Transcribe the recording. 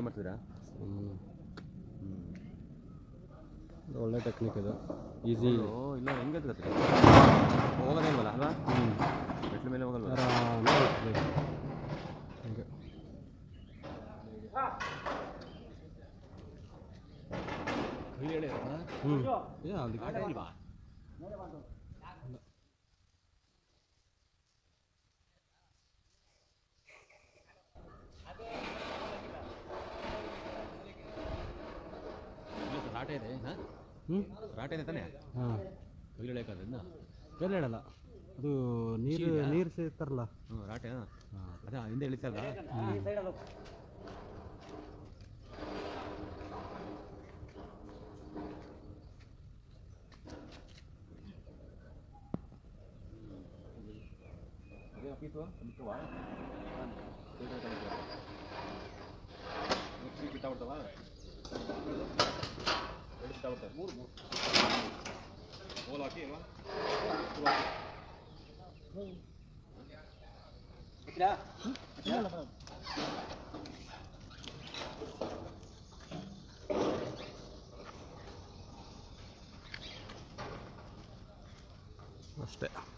ಮಾಡ್ತಿದ್ದೀರಾ ಹ್ಞೂ ಇದು ಒಳ್ಳೆ ಟೆಕ್ನಿಕ್ ಇದು ಈಸಿ ಓ ಇಲ್ಲ ಹೆಂಗೆ ಗೊತ್ತಿಲ್ಲ ಹೋಗೋದೇ ಇಲ್ವಲ್ಲ ಅಲ್ವಾ ಹ್ಞೂ ಮೆಟ್ಲ ಮೇಲೆ ಹೋಗಲ್ವ ಆರಾಮಾಗಿ ಹೋಗ್ತದೆ. ಹೀಗೆ ಹ್ಞೂ ಏ ಅಲ್ಲಿ ರಾಟೆ ಇದೆ ಹಾಂ ಹ್ಞೂ ರಾಟೆ ಇದೆ ತಾನೇ ಹಾಂ ಕೈಲಿ ಎಳೆಯೋಕ್ಕಾಗಲ್ಲ ಕೈಲಿ ಹೇಳಲ್ಲ ಅದು ನೀರು ನೀರು ಸೇರ್ತಾರಲ್ಲ ಹ್ಞೂ ರಾಟೆ ಹಾಂ ಹಾಂ ಅದೇ ಹಿಂದೆ ಇಳಿತಲ್ಲ ಅಷ್ಟೇ